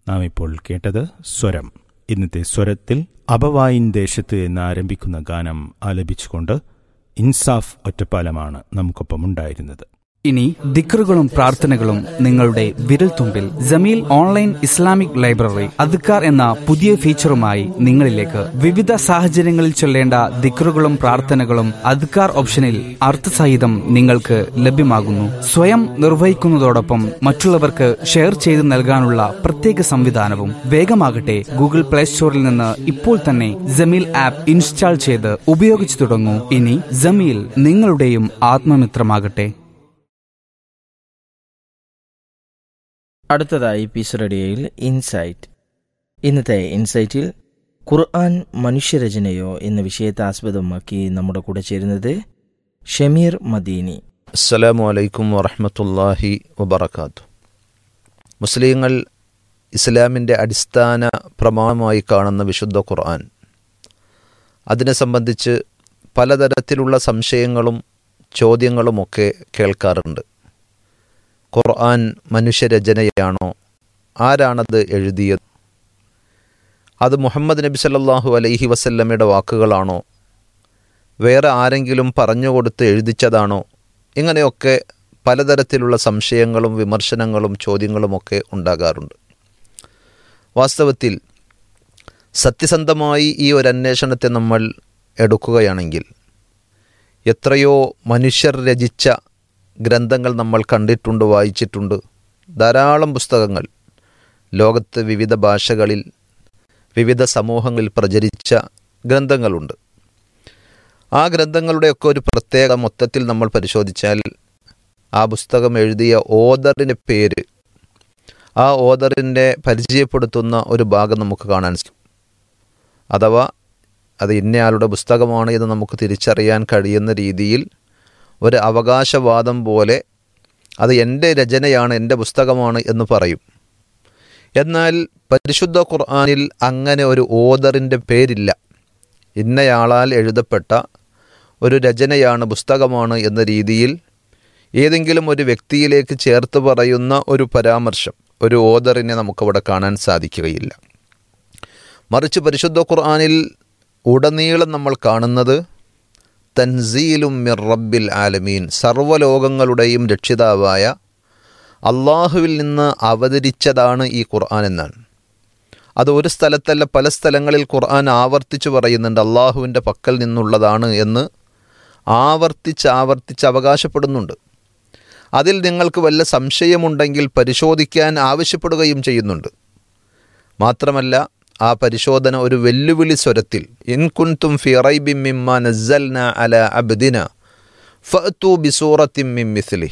നാം ഇപ്പോൾ കേട്ടത് സ്വരം ഇന്നത്തെ സ്വരത്തിൽ അബവായിൻ ദേശത്ത് എന്ന് ആരംഭിക്കുന്ന ഗാനം ആലപിച്ചുകൊണ്ട് ഇൻസാഫ് ഒറ്റപ്പാലമാണ് നമുക്കൊപ്പം ഉണ്ടായിരുന്നത് ഇനി ദിക്റുകളും പ്രാർത്ഥനകളും നിങ്ങളുടെ വിരൽത്തുമ്പിൽ ജമീൽ ഓൺലൈൻ ഇസ്ലാമിക് ലൈബ്രറി അദ്ക്കാർ എന്ന പുതിയ ഫീച്ചറുമായി നിങ്ങളിലേക്ക് വിവിധ സാഹചര്യങ്ങളിൽ ചൊല്ലേണ്ട ദിക്റുകളും പ്രാർത്ഥനകളും അദ്ക്കാർ ഓപ്ഷനിൽ അർത്ഥസഹിതം നിങ്ങൾക്ക് ലഭ്യമാകുന്നു സ്വയം നിർവഹിക്കുന്നതോടൊപ്പം മറ്റുള്ളവർക്ക് ഷെയർ ചെയ്ത് നൽകാനുള്ള പ്രത്യേക സംവിധാനവും വേഗമാകട്ടെ ഗൂഗിൾ പ്ലേ സ്റ്റോറിൽ നിന്ന് ഇപ്പോൾ തന്നെ ജമീൽ ആപ്പ് ഇൻസ്റ്റാൾ ചെയ്ത് ഉപയോഗിച്ചു തുടങ്ങൂ ഇനി ജമീൽ നിങ്ങളുടെയും ആത്മമിത്രമാകട്ടെ അടുത്തതായി പീസ് റേഡിയോയിൽ ഇൻസൈറ്റ് ഇന്നത്തെ ഇൻസൈറ്റിൽ ഖുർആൻ മനുഷ്യരചനയോ എന്ന വിഷയത്തെ ആസ്പദമാക്കി നമ്മുടെ കൂടെ ചേരുന്നത് ഷമീർ മദീനി അസ്സലാമു അലൈക്കും വറഹമത്തല്ലാഹി വബർക്കാത്തു മുസ്ലിങ്ങൾ ഇസ്ലാമിൻ്റെ അടിസ്ഥാന പ്രമാണമായി കാണുന്ന വിശുദ്ധ ഖുർആൻ അതിനെ സംബന്ധിച്ച് പലതരത്തിലുള്ള സംശയങ്ങളും ചോദ്യങ്ങളുമൊക്കെ കേൾക്കാറുണ്ട് ഖുർആൻ മനുഷ്യരചനയാണോ ആരാണത് എഴുതിയത് അത് മുഹമ്മദ് നബി സല്ലല്ലാഹു അലൈഹി വസല്ലമയുടെ വാക്കുകളാണോ വേറെ ആരെങ്കിലും പറഞ്ഞുകൊടുത്ത് എഴുതിച്ചതാണോ ഇങ്ങനെയൊക്കെ പലതരത്തിലുള്ള സംശയങ്ങളും വിമർശനങ്ങളും ചോദ്യങ്ങളുമൊക്കെ ഉണ്ടാകാറുണ്ട് വാസ്തവത്തിൽ സത്യസന്ധമായി ഈ ഒരു അന്വേഷണത്തെ നമ്മൾ എടുക്കുകയാണെങ്കിൽ എത്രയോ മനുഷ്യർ രചിച്ച ഗ്രന്ഥങ്ങൾ നമ്മൾ കണ്ടിട്ടുണ്ട് വായിച്ചിട്ടുണ്ട് ധാരാളം പുസ്തകങ്ങൾ ലോകത്ത് വിവിധ ഭാഷകളിൽ വിവിധ സമൂഹങ്ങളിൽ പ്രചരിച്ച ഗ്രന്ഥങ്ങളുണ്ട് ആ ഗ്രന്ഥങ്ങളുടെയൊക്കെ ഒരു പ്രത്യേക മൊത്തത്തിൽ നമ്മൾ പരിശോധിച്ചാൽ ആ പുസ്തകം എഴുതിയ ഓദറിൻ്റെ പേര് ആ ഓദറിൻ്റെ പരിചയപ്പെടുത്തുന്ന ഒരു ഭാഗം നമുക്ക് കാണാൻ സാധിക്കും അഥവാ അത് ഇന്നയാളുടെ പുസ്തകമാണ് എന്ന് നമുക്ക് തിരിച്ചറിയാൻ കഴിയുന്ന രീതിയിൽ ഒരു അവകാശവാദം പോലെ അത് എൻ്റെ രചനയാണ് എൻ്റെ പുസ്തകമാണ് എന്ന് പറയും എന്നാൽ പരിശുദ്ധ ഖുർആാനിൽ അങ്ങനെ ഒരു ഓദറിൻ്റെ പേരില്ല ഇന്നയാളാൽ എഴുതപ്പെട്ട ഒരു രചനയാണ് പുസ്തകമാണ് എന്ന രീതിയിൽ ഏതെങ്കിലും ഒരു വ്യക്തിയിലേക്ക് ചേർത്ത് പറയുന്ന ഒരു പരാമർശം ഒരു ഓദറിനെ നമുക്കവിടെ കാണാൻ സാധിക്കുകയില്ല മറിച്ച് പരിശുദ്ധ ഖുർആാനിൽ ഉടനീളം നമ്മൾ കാണുന്നത് തൻസീലും മിർ റബ്ബിൽ ആലമീൻ സർവ്വലോകങ്ങളുടെയും രക്ഷിതാവായ അള്ളാഹുവിൽ നിന്ന് അവതരിച്ചതാണ് ഈ ഖുർആൻ എന്നാണ് അത് ഒരു സ്ഥലത്തല്ല പല സ്ഥലങ്ങളിൽ ഖുർആൻ ആവർത്തിച്ച് പറയുന്നുണ്ട് അള്ളാഹുവിൻ്റെ പക്കൽ നിന്നുള്ളതാണ് എന്ന് ആവർത്തിച്ച് ആവർത്തിച്ച് അവകാശപ്പെടുന്നുണ്ട് അതിൽ നിങ്ങൾക്ക് വല്ല സംശയമുണ്ടെങ്കിൽ പരിശോധിക്കാൻ ആവശ്യപ്പെടുകയും ചെയ്യുന്നുണ്ട് മാത്രമല്ല ആ പരിശോധന ഒരു വെല്ലുവിളി സ്വരത്തിൽ ഇൻ കുൻതും ഫി റൈബിൻ മിമ്മ നസ്സൽന അല അബ്ദിന ഫഅതു ബിസൂറത്തിൻ മിൻ മിസ്ലി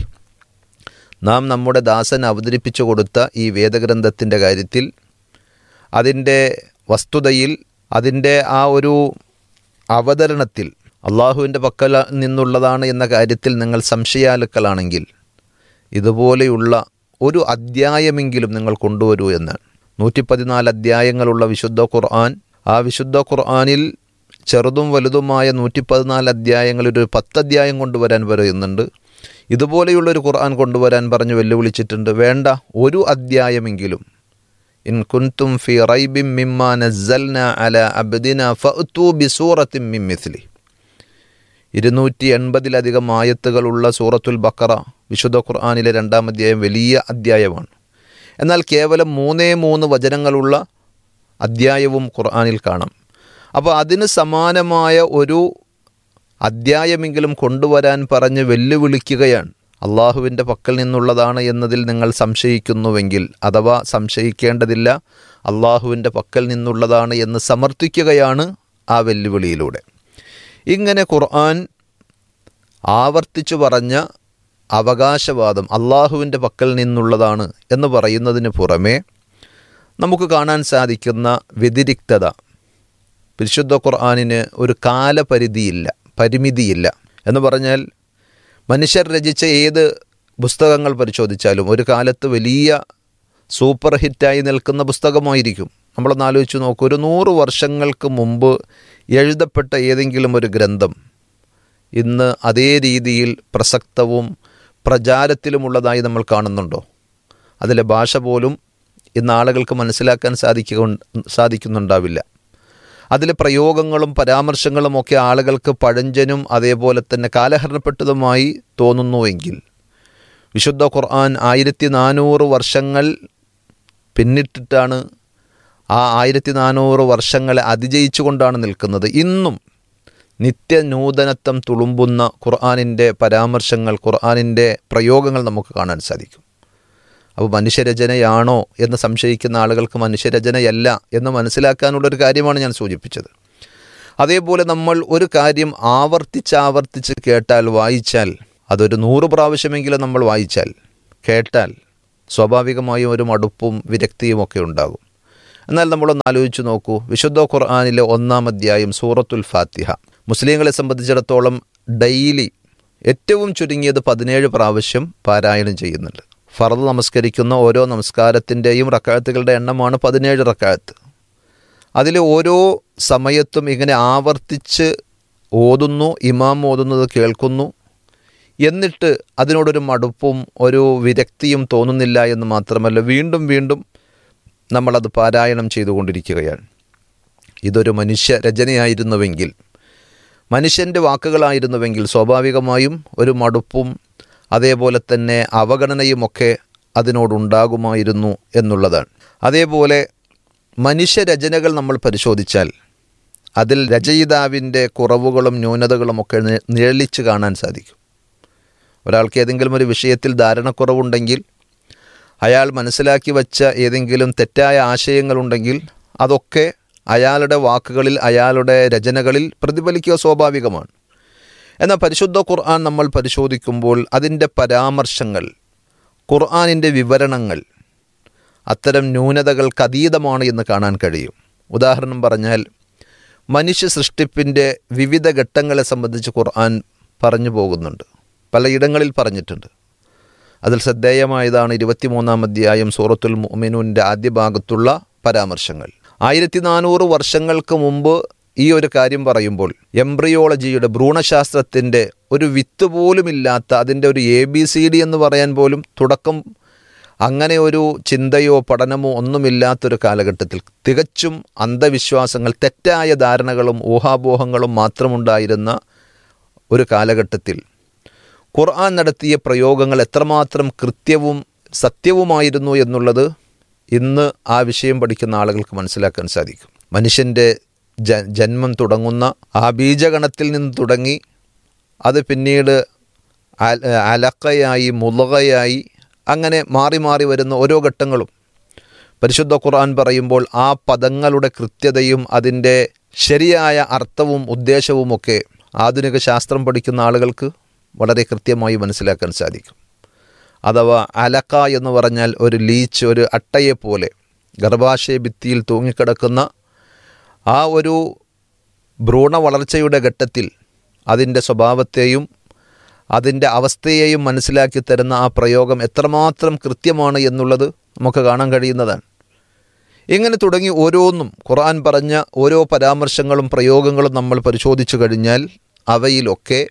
നാം നമ്മുടെ ദാസൻ അവതരിപ്പിച്ചു കൊടുത്ത ഈ വേദഗ്രന്ഥത്തിൻ്റെ കാര്യത്തിൽ അതിൻ്റെ വസ്തുതയിൽ അതിൻ്റെ ആ ഒരു അവതരണത്തിൽ അള്ളാഹുവിൻ്റെ പക്കൽ നിന്നുള്ളതാണ് എന്ന കാര്യത്തിൽ നിങ്ങൾ സംശയാലുക്കളാണെങ്കിൽ ഇതുപോലെയുള്ള ഒരു അധ്യായമെങ്കിലും നിങ്ങൾ കൊണ്ടുവരൂ എന്നാണ് നൂറ്റി പതിനാല് അധ്യായങ്ങളുള്ള വിശുദ്ധ ഖുർആൻ ആ വിശുദ്ധ ഖുർആനിൽ ചെറുതും വലുതുമായ നൂറ്റി പതിനാല് അധ്യായങ്ങളിൽ ഒരു പത്ത് അധ്യായം കൊണ്ടുവരാൻ പറയുന്നുണ്ട് ഇതുപോലെയുള്ളൊരു ഖുർആൻ കൊണ്ടുവരാൻ പറഞ്ഞ് വെല്ലുവിളിച്ചിട്ടുണ്ട് വേണ്ട ഒരു അധ്യായമെങ്കിലും ഇൻ കുൻതും ഫി റൈബിൻ മിമ്മ നസ്സൽന അല അബ്ദിന ഫഅതു ബിസൂറത്തിൻ മിൻ മിസ്ലി ഇരുന്നൂറ്റി എൺപതിലധികം ആയത്തുകളുള്ള സൂറത്തുൽ ബക്കറ വിശുദ്ധ ഖുർആാനിലെ രണ്ടാം അധ്യായം വലിയ അധ്യായമാണ് എന്നാൽ കേവലം മൂന്നേ മൂന്ന് വചനങ്ങളുള്ള അധ്യായവും ഖുർആാനിൽ കാണാം അപ്പോൾ അതിന് സമാനമായ ഒരു അധ്യായമെങ്കിലും കൊണ്ടുവരാൻ പറഞ്ഞ് വെല്ലുവിളിക്കുകയാണ് അള്ളാഹുവിൻ്റെ പക്കൽ നിന്നുള്ളതാണ് എന്നതിൽ നിങ്ങൾ സംശയിക്കുന്നുവെങ്കിൽ അഥവാ സംശയിക്കേണ്ടതില്ല അള്ളാഹുവിൻ്റെ പക്കൽ നിന്നുള്ളതാണ് എന്ന് സമർത്ഥിക്കുകയാണ് ആ വെല്ലുവിളിയിലൂടെ ഇങ്ങനെ ഖുർആൻ ആവർത്തിച്ചു പറഞ്ഞ അവകാശവാദം അള്ളാഹുവിൻ്റെ പക്കൽ നിന്നുള്ളതാണ് എന്ന് പറയുന്നതിന് പുറമേ നമുക്ക് കാണാൻ സാധിക്കുന്ന വ്യതിരിക്തത പരിശുദ്ധ ഖുർആാനിന് ഒരു കാലപരിധിയില്ല പരിമിതിയില്ല എന്ന് പറഞ്ഞാൽ മനുഷ്യർ രചിച്ച ഏത് പുസ്തകങ്ങൾ പരിശോധിച്ചാലും ഒരു കാലത്ത് വലിയ സൂപ്പർ ഹിറ്റായി നിൽക്കുന്ന പുസ്തകമായിരിക്കും നമ്മളൊന്ന് ആലോചിച്ച് നോക്കൂ ഒരു നൂറ് വർഷങ്ങൾക്ക് മുമ്പ് എഴുതപ്പെട്ട ഏതെങ്കിലും ഒരു ഗ്രന്ഥം ഇന്ന് അതേ രീതിയിൽ പ്രസക്തവും പ്രചാരത്തിലുമുള്ളതായി നമ്മൾ കാണുന്നുണ്ടോ അതിലെ ഭാഷ പോലും ഇന്ന് ആളുകൾക്ക് മനസ്സിലാക്കാൻ സാധിക്കുക സാധിക്കുന്നുണ്ടാവില്ല അതിലെ പ്രയോഗങ്ങളും പരാമർശങ്ങളും ഒക്കെ ആളുകൾക്ക് പഴഞ്ചനും അതേപോലെ തന്നെ കാലഹരണപ്പെട്ടതുമായി തോന്നുന്നുവെങ്കിൽ വിശുദ്ധ ഖുർആൻ ആയിരത്തി നാനൂറ് വർഷങ്ങൾ പിന്നിട്ടിട്ടാണ് ആ ആയിരത്തി നാനൂറ് വർഷങ്ങളെ അതിജയിച്ചുകൊണ്ടാണ് നിൽക്കുന്നത് ഇന്നും നിത്യനൂതനത്വം തുളുമ്പുന്ന ഖുർആാനിൻ്റെ പരാമർശങ്ങൾ ഖുർആാനിൻ്റെ പ്രയോഗങ്ങൾ നമുക്ക് കാണാൻ സാധിക്കും അപ്പോൾ മനുഷ്യരചനയാണോ എന്ന് സംശയിക്കുന്ന ആളുകൾക്ക് മനുഷ്യരചനയല്ല എന്ന് മനസ്സിലാക്കാനുള്ളൊരു കാര്യമാണ് ഞാൻ സൂചിപ്പിച്ചത് അതേപോലെ നമ്മൾ ഒരു കാര്യം ആവർത്തിച്ചാവർത്തിച്ച് കേട്ടാൽ വായിച്ചാൽ അതൊരു നൂറ് പ്രാവശ്യമെങ്കിലും നമ്മൾ വായിച്ചാൽ കേട്ടാൽ സ്വാഭാവികമായും ഒരു മടുപ്പും വിരക്തിയും ഒക്കെ ഉണ്ടാകും എന്നാൽ നമ്മളൊന്ന് ആലോചിച്ച് നോക്കൂ വിശുദ്ധ ഖുർആാനിലെ ഒന്നാം അധ്യായം സൂറത്തുൽ ഫാത്തിഹ മുസ്ലിങ്ങളെ സംബന്ധിച്ചിടത്തോളം ഡെയിലി ഏറ്റവും ചുരുങ്ങിയത് പതിനേഴ് പ്രാവശ്യം പാരായണം ചെയ്യുന്നുണ്ട് ഫറദ് നമസ്കരിക്കുന്ന ഓരോ നമസ്കാരത്തിൻ്റെയും റക്കാഴത്തുകളുടെ എണ്ണമാണ് പതിനേഴ് റക്കാഴത്ത് അതിൽ ഓരോ സമയത്തും ഇങ്ങനെ ആവർത്തിച്ച് ഓതുന്നു ഇമാം ഓതുന്നത് കേൾക്കുന്നു എന്നിട്ട് അതിനോടൊരു മടുപ്പും ഒരു വിരക്തിയും തോന്നുന്നില്ല എന്ന് മാത്രമല്ല വീണ്ടും വീണ്ടും നമ്മളത് പാരായണം ചെയ്തുകൊണ്ടിരിക്കുകയാണ് ഇതൊരു മനുഷ്യ രചനയായിരുന്നുവെങ്കിൽ മനുഷ്യൻ്റെ വാക്കുകളായിരുന്നുവെങ്കിൽ സ്വാഭാവികമായും ഒരു മടുപ്പും അതേപോലെ തന്നെ അവഗണനയുമൊക്കെ അതിനോടുണ്ടാകുമായിരുന്നു എന്നുള്ളതാണ് അതേപോലെ മനുഷ്യരചനകൾ നമ്മൾ പരിശോധിച്ചാൽ അതിൽ രചയിതാവിൻ്റെ കുറവുകളും ന്യൂനതകളുമൊക്കെ നി- നിഴലിച്ച് കാണാൻ സാധിക്കും ഒരാൾക്ക് ഏതെങ്കിലും ഒരു വിഷയത്തിൽ ധാരണക്കുറവുണ്ടെങ്കിൽ അയാൾ മനസ്സിലാക്കി വച്ച ഏതെങ്കിലും തെറ്റായ ആശയങ്ങളുണ്ടെങ്കിൽ അതൊക്കെ അയാളുടെ വാക്കുകളിൽ അയാളുടെ രചനകളിൽ പ്രതിഫലിക്കുക സ്വാഭാവികമാണ് എന്നാൽ പരിശുദ്ധ ഖുർആൻ നമ്മൾ പരിശോധിക്കുമ്പോൾ അതിൻ്റെ പരാമർശങ്ങൾ ഖുർആനിൻ്റെ വിവരണങ്ങൾ അത്തരം ന്യൂനതകൾക്ക് അതീതമാണ് എന്ന് കാണാൻ കഴിയും ഉദാഹരണം പറഞ്ഞാൽ മനുഷ്യ സൃഷ്ടിപ്പിൻ്റെ വിവിധ ഘട്ടങ്ങളെ സംബന്ധിച്ച് ഖുർആൻ പറഞ്ഞു പോകുന്നുണ്ട് പലയിടങ്ങളിൽ പറഞ്ഞിട്ടുണ്ട് അതിൽ ശ്രദ്ധേയമായതാണ് ഇരുപത്തിമൂന്നാം അധ്യായം സൂറത്തുൽ മുഅ്മിനൂൻ്റെ ആദ്യ ഭാഗത്തുള്ള പരാമർശങ്ങൾ ആയിരത്തി നാനൂറ് വർഷങ്ങൾക്ക് മുമ്പ് ഈ ഒരു കാര്യം പറയുമ്പോൾ എംബ്രിയോളജിയുടെ ഭ്രൂണശാസ്ത്രത്തിൻ്റെ ഒരു വിത്ത് പോലുമില്ലാത്ത അതിൻ്റെ ഒരു എ ബി സി ഡി എന്ന് പറയാൻ പോലും തുടക്കം അങ്ങനെ ഒരു ചിന്തയോ പഠനമോ ഒന്നുമില്ലാത്തൊരു കാലഘട്ടത്തിൽ തികച്ചും അന്ധവിശ്വാസങ്ങൾ തെറ്റായ ധാരണകളും ഊഹാപോഹങ്ങളും മാത്രമുണ്ടായിരുന്ന ഒരു കാലഘട്ടത്തിൽ ഖുർആൻ നടത്തിയ പ്രയോഗങ്ങൾ എത്രമാത്രം കൃത്യവും സത്യവുമായിരുന്നു എന്നുള്ളത് ഇന്ന് ആ വിഷയം പഠിക്കുന്ന ആളുകൾക്ക് മനസ്സിലാക്കാൻ സാധിക്കും മനുഷ്യൻ്റെ ജ ജന്മം തുടങ്ങുന്ന ആ ബീജഗണത്തിൽ നിന്ന് തുടങ്ങി അത് പിന്നീട് അല- അലക്കയായി മുളകയായി അങ്ങനെ മാറി മാറി വരുന്ന ഓരോ ഘട്ടങ്ങളും പരിശുദ്ധ ഖുർആൻ പറയുമ്പോൾ ആ പദങ്ങളുടെ കൃത്യതയും അതിൻ്റെ ശരിയായ അർത്ഥവും ഉദ്ദേശവുമൊക്കെ ആധുനിക ശാസ്ത്രം പഠിക്കുന്ന ആളുകൾക്ക് വളരെ കൃത്യമായി മനസ്സിലാക്കാൻ സാധിക്കും അഥവാ അലക്ക എന്ന് പറഞ്ഞാൽ ഒരു ലീച്ച് ഒരു അട്ടയെപ്പോലെ ഗർഭാശയ ഭിത്തിയിൽ തൂങ്ങിക്കിടക്കുന്ന ആ ഒരു ഭ്രൂണ വളർച്ചയുടെ ഘട്ടത്തിൽ അതിൻ്റെ സ്വഭാവത്തെയും അതിൻ്റെ അവസ്ഥയെയും മനസ്സിലാക്കി തരുന്ന ആ പ്രയോഗം എത്രമാത്രം കൃത്യമാണ് എന്നുള്ളത് നമുക്ക് കാണാൻ കഴിയുന്നതാണ് ഇങ്ങനെ തുടങ്ങി ഓരോന്നും ഖുർആൻ പറഞ്ഞ ഓരോ പരാമർശങ്ങളും പ്രയോഗങ്ങളും നമ്മൾ പരിശോധിച്ചു കഴിഞ്ഞാൽ അവയിലൊക്കെ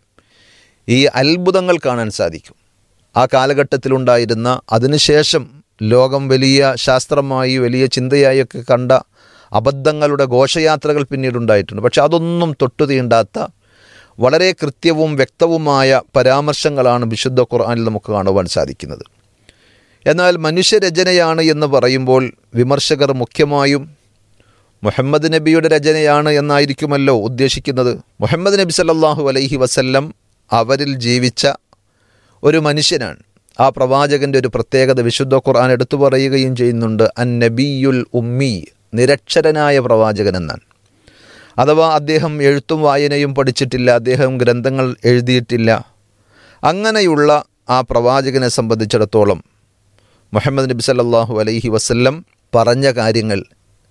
ഈ അത്ഭുതങ്ങൾ കാണാൻ സാധിക്കും ആ കാലഘട്ടത്തിലുണ്ടായിരുന്ന അതിനുശേഷം ലോകം വലിയ ശാസ്ത്രമായി വലിയ ചിന്തയായി ഒക്കെ കണ്ട അബദ്ധങ്ങളുടെ ഘോഷയാത്രകൾ പിന്നീടുണ്ടായിട്ടുണ്ട് പക്ഷെ അതൊന്നും തൊട്ടു തീണ്ടാത്ത വളരെ കൃത്യവും വ്യക്തവുമായ പരാമർശങ്ങളാണ് വിശുദ്ധ ഖുർആനിൽ നമുക്ക് കാണുവാൻ സാധിക്കുന്നത് എന്നാൽ മനുഷ്യരചനയാണ് എന്ന് പറയുമ്പോൾ വിമർശകർ മുഖ്യമായും മുഹമ്മദ് നബിയുടെ രചനയാണ് എന്നായിരിക്കുമല്ലോ ഉദ്ദേശിക്കുന്നത് മുഹമ്മദ് നബി സല്ലല്ലാഹു അലൈഹി വസല്ലം അവരിൽ ജീവിച്ച ഒരു മനുഷ്യനാണ് ആ പ്രവാചകൻ്റെ ഒരു പ്രത്യേകത വിശുദ്ധ ഖുർആൻ എടുത്തു പറയുകയും ചെയ്യുന്നുണ്ട് അൻ നബിയുൽ ഉമ്മി നിരക്ഷരനായ പ്രവാചകൻ എന്നാണ് അഥവാ അദ്ദേഹം എഴുത്തും വായനയും പഠിച്ചിട്ടില്ല അദ്ദേഹം ഗ്രന്ഥങ്ങൾ എഴുതിയിട്ടില്ല അങ്ങനെയുള്ള ആ പ്രവാചകനെ സംബന്ധിച്ചിടത്തോളം മുഹമ്മദ് നബി സല്ലല്ലാഹു അലൈഹി വസല്ലം പറഞ്ഞ കാര്യങ്ങൾ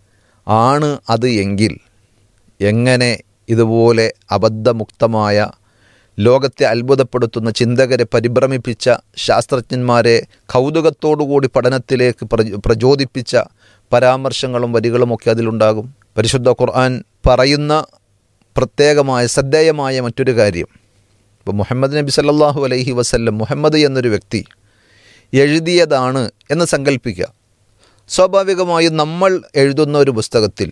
ആണ് അത് എങ്കിൽ എങ്ങനെ ഇതുപോലെ അബദ്ധമുക്തമായ ലോകത്തെ അത്ഭുതപ്പെടുത്തുന്ന ചിന്തകരെ പരിഭ്രമിപ്പിച്ച ശാസ്ത്രജ്ഞന്മാരെ കൗതുകത്തോടുകൂടി പഠനത്തിലേക്ക് പ്രചോ- പ്രചോദിപ്പിച്ച പരാമർശങ്ങളും വരികളുമൊക്കെ അതിലുണ്ടാകും പരിശുദ്ധ ഖുർആൻ പറയുന്ന പ്രത്യേകമായ ശ്രദ്ധേയമായ മറ്റൊരു കാര്യം ഇപ്പോൾ മുഹമ്മദ് നബി സല്ലല്ലാഹു അലൈഹി വസല്ലം മുഹമ്മദ് എന്നൊരു വ്യക്തി എഴുതിയതാണ് എന്ന് സങ്കല്പിക്കുക സ്വാഭാവികമായും നമ്മൾ എഴുതുന്ന ഒരു പുസ്തകത്തിൽ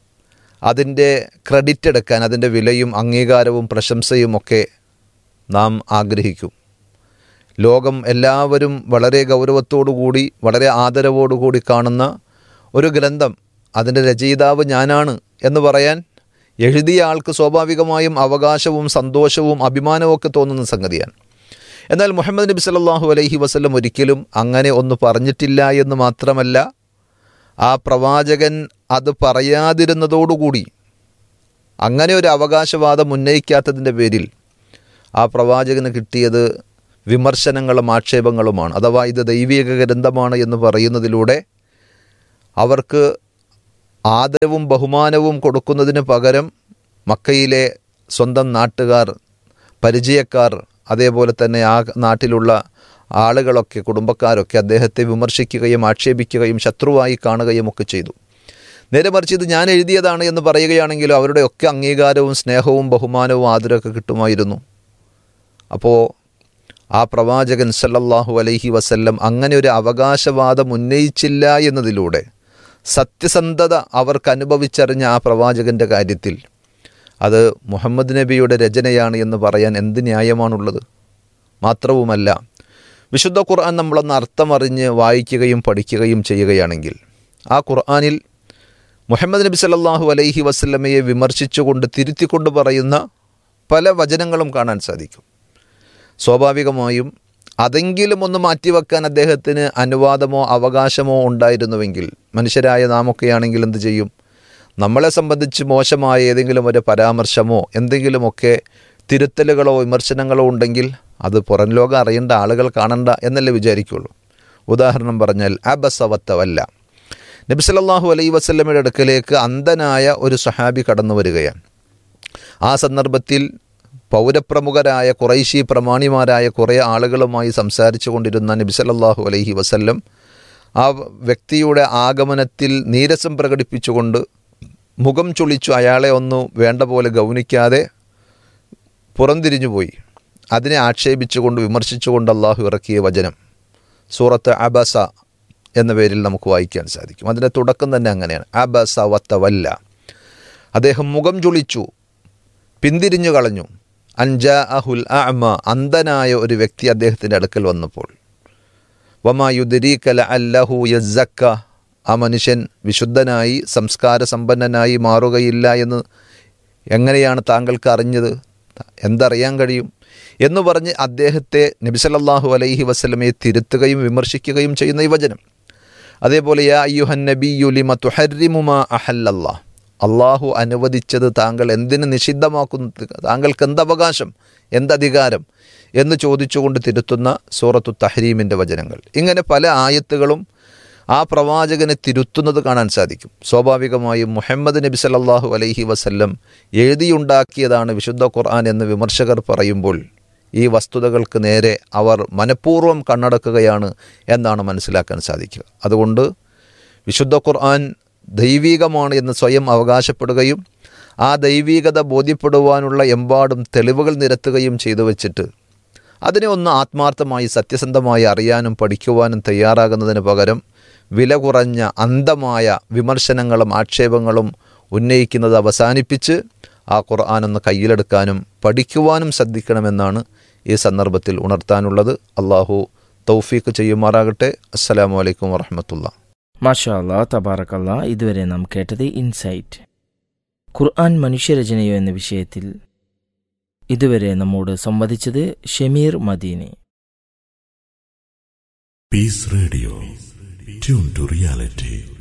അതിൻ്റെ ക്രെഡിറ്റ് എടുക്കാൻ അതിൻ്റെ വിലയും അംഗീകാരവും പ്രശംസയും ഒക്കെ നാം ആഗ്രഹിക്കും ലോകം എല്ലാവരും വളരെ ഗൗരവത്തോടു കൂടി വളരെ ആദരവോടുകൂടി കാണുന്ന ഒരു ഗ്രന്ഥം അതിൻ്റെ രചയിതാവ് ഞാനാണ് എന്ന് പറയാൻ എഴുതിയ ആൾക്ക് സ്വാഭാവികമായും അവകാശവും സന്തോഷവും അഭിമാനവും ഒക്കെ തോന്നുന്ന സംഗതിയാണ് എന്നാൽ മുഹമ്മദ് നബി സല്ലല്ലാഹു അലൈഹി വസല്ലം ഒരിക്കലും അങ്ങനെ ഒന്ന് പറഞ്ഞിട്ടില്ല എന്ന് മാത്രമല്ല ആ പ്രവാചകൻ അത് പറയാതിരുന്നതോടുകൂടി അങ്ങനെ ഒരു അവകാശവാദം ഉന്നയിക്കാത്തതിൻ്റെ പേരിൽ ആ പ്രവാചകന് കിട്ടിയത് വിമർശനങ്ങളും ആക്ഷേപങ്ങളുമാണ് അഥവാ ഇത് ദൈവിക ഗ്രന്ഥമാണ് എന്ന് പറയുന്നതിലൂടെ അവർക്ക് ആദരവും ബഹുമാനവും കൊടുക്കുന്നതിന് പകരം മക്കയിലെ സ്വന്തം നാട്ടുകാർ പരിചയക്കാർ അതേപോലെ തന്നെ ആ നാട്ടിലുള്ള ആളുകളൊക്കെ കുടുംബക്കാരൊക്കെ അദ്ദേഹത്തെ വിമർശിക്കുകയും ആക്ഷേപിക്കുകയും ശത്രുവായി കാണുകയും ഒക്കെ ചെയ്തു നേരെ മറിച്ച് ഇത് ഞാൻ എഴുതിയതാണ് എന്ന് പറയുകയാണെങ്കിലും അവരുടെയൊക്കെ അംഗീകാരവും സ്നേഹവും ബഹുമാനവും ആദരവൊക്കെ കിട്ടുമായിരുന്നു അപ്പോൾ ആ പ്രവാചകൻ സല്ലല്ലാഹു അലൈഹി വസല്ലം അങ്ങനെ ഒരു അവകാശവാദം ഉന്നയിച്ചില്ല എന്നതിലൂടെ സത്യസന്ധത അവർക്ക് അനുഭവിച്ചറിഞ്ഞ ആ പ്രവാചകൻ്റെ കാര്യത്തിൽ അത് മുഹമ്മദ് നബിയുടെ രചനയാണ് എന്ന് പറയാൻ എന്ത് ന്യായമാണുള്ളത് മാത്രവുമല്ല വിശുദ്ധ ഖുർആൻ നമ്മളൊന്ന് അർത്ഥമറിഞ്ഞ് വായിക്കുകയും പഠിക്കുകയും ചെയ്യുകയാണെങ്കിൽ ആ ഖുർആനിൽ മുഹമ്മദ് നബി സല്ലല്ലാഹു അലൈഹി വസല്ലമയെ വിമർശിച്ചുകൊണ്ട് തിരുത്തിക്കൊണ്ട് പറയുന്ന പല വചനങ്ങളും കാണാൻ സാധിക്കും സ്വാഭാവികമായും അതെങ്കിലും ഒന്ന് മാറ്റിവെക്കാൻ അദ്ദേഹത്തിന് അനുവാദമോ അവകാശമോ ഉണ്ടായിരുന്നുവെങ്കിൽ മനുഷ്യരായ നാമൊക്കെയാണെങ്കിൽ എന്ത് ചെയ്യും നമ്മളെ സംബന്ധിച്ച് മോശമായ ഏതെങ്കിലും ഒരു പരാമർശമോ എന്തെങ്കിലുമൊക്കെ തിരുത്തലുകളോ വിമർശനങ്ങളോ ഉണ്ടെങ്കിൽ അത് പുറം ലോകം അറിയേണ്ട ആളുകൾ കാണണ്ട എന്നല്ലേ വിചാരിക്കുള്ളൂ ഉദാഹരണം പറഞ്ഞാൽ അബസവത്തവല്ല നബി സല്ലല്ലാഹു അലൈഹി വസല്ലമയുടെ അടുക്കലേക്ക് അന്ധനായ ഒരു സഹാബി കടന്നു വരികയാണ് ആ സന്ദർഭത്തിൽ പൗരപ്രമുഖരായ കുറൈശി പ്രമാണിമാരായ കുറേ ആളുകളുമായി സംസാരിച്ചു കൊണ്ടിരുന്ന നബി സല്ലല്ലാഹു അലൈഹി വസല്ലം ആ വ്യക്തിയുടെ ആഗമനത്തിൽ നീരസം പ്രകടിപ്പിച്ചുകൊണ്ട് മുഖം ചുളിച്ചു അയാളെ ഒന്നും വേണ്ട പോലെ ഗൗനിക്കാതെ പുറംതിരിഞ്ഞുപോയി അതിനെ ആക്ഷേപിച്ചുകൊണ്ട് വിമർശിച്ചുകൊണ്ട് അള്ളാഹു ഇറക്കിയ വചനം സൂറത്ത് അബസ എന്ന പേരിൽ നമുക്ക് വായിക്കാൻ സാധിക്കും അതിൻ്റെ തുടക്കം തന്നെ അങ്ങനെയാണ് അബസ വത്തവല്ല അദ്ദേഹം മുഖം ചുളിച്ചു പിന്തിരിഞ്ഞു കളഞ്ഞു അൻജാ അഹുൽ അഅമ അന്ധനായ ഒരു വ്യക്തി അദ്ദേഹത്തിൻ്റെ അടുക്കൽ വന്നപ്പോൾ വമായുദരീക്കല അല്ലഹു യസ്സക്ക ആ മനുഷ്യൻ വിശുദ്ധനായി സംസ്കാര സമ്പന്നനായി മാറുകയില്ല എന്ന് എങ്ങനെയാണ് താങ്കൾക്ക് അറിഞ്ഞത് എന്തറിയാൻ കഴിയും എന്ന് പറഞ്ഞ് അദ്ദേഹത്തെ നബിസലല്ലാഹു അലൈഹി വസ്ലമയെ തിരുത്തുകയും വിമർശിക്കുകയും ചെയ്യുന്ന ഈ വചനം അതേപോലെ യാ അയ്യുഹൻ നബിയുലിമ തുഹരിമുമാ അഹല്ലല്ലാ അള്ളാഹു അനുവദിച്ചത് താങ്കൾ എന്തിന് നിഷിദ്ധമാക്കുന്നു താങ്കൾക്ക് എന്തവകാശം എന്തധികാരം എന്ന് ചോദിച്ചുകൊണ്ട് തിരുത്തുന്ന സൂറത്തു തഹരീമിൻ്റെ വചനങ്ങൾ ഇങ്ങനെ പല ആയത്തുകളും ആ പ്രവാചകനെ തിരുത്തുന്നത് കാണാൻ സാധിക്കും സ്വാഭാവികമായും മുഹമ്മദ് നബി സല്ലല്ലാഹു അലൈഹി വസല്ലം എഴുതിയുണ്ടാക്കിയതാണ് വിശുദ്ധ ഖുർആൻ എന്ന് വിമർശകർ പറയുമ്പോൾ ഈ വസ്തുതകൾക്ക് നേരെ അവർ മനഃപൂർവ്വം കണ്ണടക്കുകയാണ് എന്നാണ് മനസ്സിലാക്കാൻ സാധിക്കുക അതുകൊണ്ട് വിശുദ്ധ ഖുർആൻ ദൈവീകമാണ് എന്ന് സ്വയം അവകാശപ്പെടുകയും ആ ദൈവീകത ബോധ്യപ്പെടുവാനുള്ള എമ്പാടും തെളിവുകൾ നിരത്തുകയും ചെയ്തു വച്ചിട്ട് അതിനെ ഒന്ന് ആത്മാർത്ഥമായി സത്യസന്ധമായി അറിയാനും പഠിക്കുവാനും തയ്യാറാകുന്നതിന് പകരം വില കുറഞ്ഞ അന്ധമായ വിമർശനങ്ങളും ആക്ഷേപങ്ങളും ഉന്നയിക്കുന്നത് അവസാനിപ്പിച്ച് ആ ഖുർആൻ ഒന്ന് കയ്യിലെടുക്കാനും പഠിക്കുവാനും ശ്രദ്ധിക്കണമെന്നാണ് ഈ സന്ദർഭത്തിൽ ഉണർത്താനുള്ളത് അള്ളാഹു തൗഫീക്ക് ചെയ്യുമാറാകട്ടെ അസ്സലാമു അലൈക്കും വറഹമത്തുള്ള മാഷാ അല്ലാ തബാറക്കല്ല ഇതുവരെ നാം കേട്ടത് ഇൻസൈറ്റ് ഖുർആൻ മനുഷ്യരചനയോ എന്ന വിഷയത്തിൽ ഇതുവരെ നമ്മോട് സംവദിച്ചത് Shameer Madeeni Peace Radio. Tune to reality.